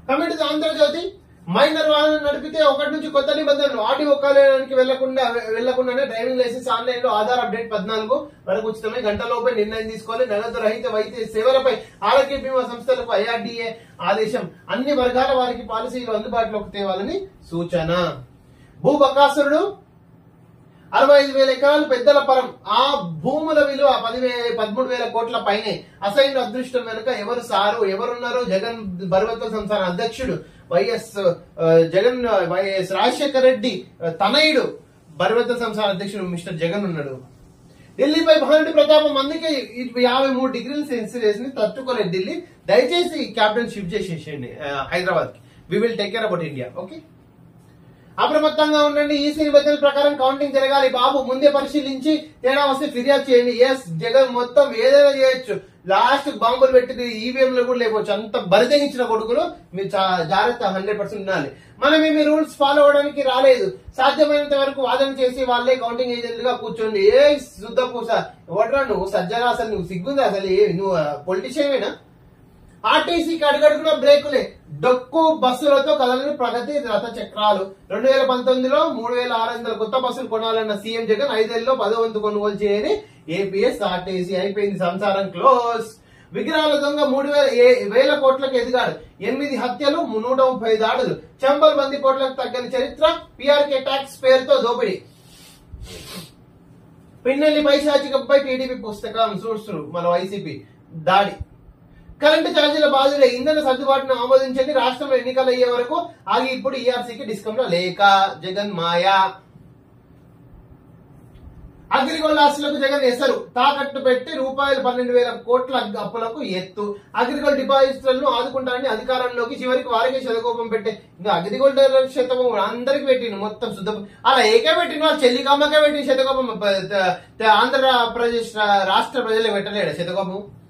committee Andhra Jyothi minor వాహనం నడిపితే ఒకటి నుంచి కొత్త నిబంధనలు ఆడియో కార్యాలయానికి వెళ్లకుండా వెళ్లకుండానే డ్రైవింగ్ లైసెన్స్ ఆన్లైన్ లో ఆధార్ అప్డేట్ పద్నాలుగు వరకు ఉచితమే గంటలోపే నిర్ణయం తీసుకోవాలి నగదు రహిత వైద్య సేవలపై ఆరోగ్య బీమా సంస్థలకు ఐఆర్డీఏ ఆదేశం అన్ని వర్గాల వారికి పాలసీలు అందుబాటులోకి తేవాలని సూచన భూ బకాసురుడు అరవై ఐదు వేల ఎకరాలు పెద్దల పరం ఆ భూముల విలువ పదివే పదమూడు వేల కోట్ల పైనే అసైన్ అదృష్టం వెనుక ఎవరు సారు ఎవరున్నారు జగన్ బరువత్వ సంస్థాన అధ్యక్షుడు వైఎస్ ఆ, జగన్ వైఎస్ రాజశేఖర రెడ్డి ఆ, తనయుడు బరువత్వ సంస్థాన అధ్యక్షుడు మిస్టర్ జగన్ ఉన్నాడు ఢిల్లీపై భానుడి ప్రతాపం అందుకే ఈ యాభై మూడు డిగ్రీల సెల్సియస్ ని తట్టుకోలేదు ఢిల్లీ దయచేసి క్యాపిటల్ షిఫ్ట్ చేసేసేయండి హైదరాబాద్ కి we will take care about India okay అప్రమత్తంగా ఉండండి ఈసీ నిబంధనల ప్రకారం కౌంటింగ్ జరగాలి బాబు ముందే పరిశీలించి తేడా వస్తే ఫిర్యాదు చేయండి ఎస్ జగన్ మొత్తం ఏదైనా చేయొచ్చు లాస్ట్ బాంబులు పెట్టి ఈవీఎం లో కూడా లేకపోవచ్చు అంత బరితెగించిన కొడుకులు మీరు చా- జాగ్రత్త హండ్రెడ్ పర్సెంట్ ఉండాలి మనం మీ రూల్స్ ఫాలో అవడానికి రాలేదు సాధ్యమైనంత వరకు వాదన చేసి వాళ్ళే కౌంటింగ్ ఏజెంట్ గా కూర్చోండి ఏ శుద్ధ పూస ఎవడరా నువ్వు సజ్జగా అసలు నువ్వు సిగ్గుందా అసలు ఏ నువ్వు పొలిటీషియన్ ఆర్టీసీకి అడుగడుగున బ్రేకులే డొక్కు బస్సులతో కదలని ప్రగతి రథ చక్రాలు రెండు వేల పంతొమ్మిదిలో మూడు వేల ఆరు వందల కొత్త బస్సులు కొనాలన్న సీఎం జగన్ ఐదేళ్లలో పదో వంతు కొనుగోలు చేయని ఏపీఎస్ ఆర్టీసీ అయిపోయింది సంసారం క్లోజ్ విగ్రహాల దొంగ మూడు వేల ఏ- వేల కోట్లకు ఎదిగాడు ఎనిమిది హత్యలు నూట ముప్పై దాడులు చంబల్ బంది కోట్లకు తగ్గని చరిత్ర పిఆర్కే ట్యాక్స్ పేరుతో దోపిడీ పిన్నెల్లి పైశాచికపై టీడీపీ పుస్తకం చూస్తురు మన వైసీపీ దాడి కరెంటు ఛార్జీల బాధలే ఇంధన సర్దుబాటును ఆమోదించండి రాష్ట్రంలో ఎన్నికలు అయ్యే వరకు ఆగి ఇప్పుడు ఈఆర్సీకి డిస్కంలో లేక జగన్ మాయా అగ్రిగోల్డ్ ఆస్తులకు జగన్ ఎసరు తాకట్టు పెట్టి రూపాయలు పన్నెండు వేల కోట్ల అప్పులకు ఎత్తు అగ్రిగోల్డ్ డిపాజిటర్లను ఆదుకుంటానని అధికారంలోకి చివరికి వారికి శతకోపం పెట్టే ఇంకా అగ్రిగోల్డ్ శతకోపం అందరికి పెట్టిండు మొత్తం శుద్ధ అలా ఏకే పెట్టిన వాళ్ళు చెల్లికమ్మకే పెట్టిన శతకోపం ప- త- త- ఆంధ్రప్రదేశ్ రా- రాష్ట్ర ప్రజలకు పెట్టలేడు శతకోపం